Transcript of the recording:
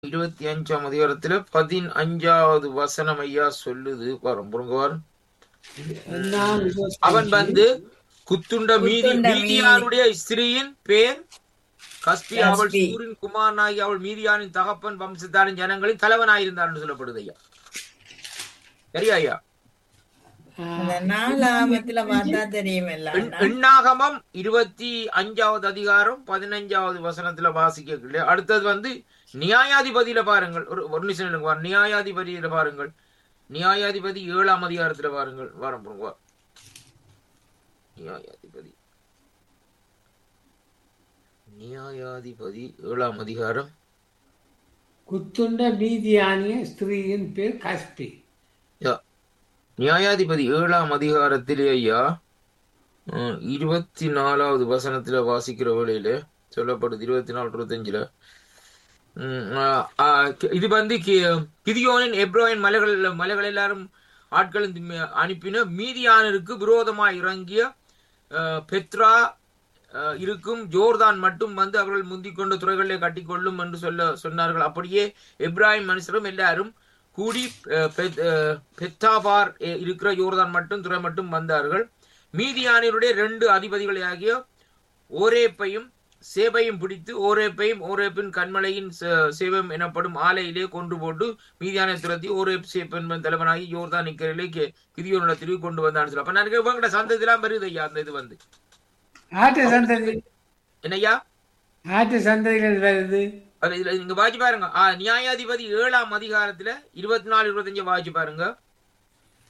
இருபத்தி அஞ்சாம் அதிகாரத்துல பதினஞ்சாவது வசனம் ஐயா சொல்லுது வரும் புரிங்க வரும் நான் அவன் வந்து குத்துண்ட மீதி குத்துண்ட மீதி. மீதியானுடைய ஸ்திரீயின் பேர் கஸ்பி அவள் கஸ்பி. சூரின் குமாரனாகி அவள் மீதியானின் தகப்பன் வம்சத்தாரின் ஜனங்களின் தலைவனாயிருந்தார் என்று சொல்லப்படுது ஐயா சரியா ஐயா அந்த நாலாமத்துல பார்த்தா தெரியும் எல்லாம் எண்- எண்ணாகமம் இருபத்தி அஞ்சாவது அதிகாரம் பதினஞ்சாவது வசனத்துல வாசிக்க அடுத்தது வந்து நியாயாதிபதியில பாருங்கள் ஒரு ஒரு நிமிஷம் இருங்க பாருங்க. நியாயாதிபதியில பாருங்கள் நியாயாதிபதி ஏழாம் அதிகாரத்துல பாருங்கள் வாரம் போங்க வா. நியாயாதிபதி நியாயாதிபதி ஏழாம் அதிகாரம் குத்துண்ட மீதியானிய ஸ்திரீயின் பேர் கஸ்பி யா. நியாயாதிபதி ஏழாம் அதிகாரத்திலே ஐயா அஹ், இருபத்தி நாலாவது வசனத்துல வாசிக்கிற வேளையில சொல்லப்படுது இருபத்தி நாலு இருபத்தஞ்சுல உம், ஆஹ், ஆஹ், இது வந்து கி- கிதியோனின் எப்ரோயின் மலைகள் மலைகள் எல்லாரும் ஆட்கள் அனுப்பின மீதியானருக்கு விரோதமாய் இறங்கிய அஹ், பெத்ரா அஹ், இருக்கும் ஜோர்தான் மட்டும் வந்து அவர்கள் முந்திக் கொண்ட துறைகளிலே கட்டிக்கொள்ளும் என்று சொல்ல சொன்னார்கள் அப்படியே எப்ராஹிம் மனுஷரும் எல்லாரும் கூடி அஹ், பெத்- அஹ், பெத்தாபார் அஹ், இருக்கிற யோர்தான் மட்டும் துறை மட்டும் வந்தார்கள் மீதியானியருடைய ரெண்டு அதிபதிகளாகிய ஓரேப்பையும் சேபையும் பிடித்து ஓரேப்பையும் ஓரேப்பின் கண்மலையின் சே- சேபம் எனப்படும் ஆலையிலே கொண்டு போட்டு மீதியான துரத்தி ஓரேப் சேப்பன் தலைவனாகி யோர்தான் நிக்கரிலே கிதியோனிடத்திற்கு கொண்டு வந்தான்னு சொல்லி அப்ப நான் இவங்கிட்ட சந்ததிலாம் வருது ஐயா அந்த இது வந்து ஆட்டு சந்ததி என்னய்யா ஆட்டு சந்ததிகள் வருது அது இதுல நீங்க வாசி பாருங்க ஆ, நியாயாதிபதி ஏழாம் அதிகாரத்துல இருபத்தி நாலு இருபத்தஞ்சு வாசி பாருங்க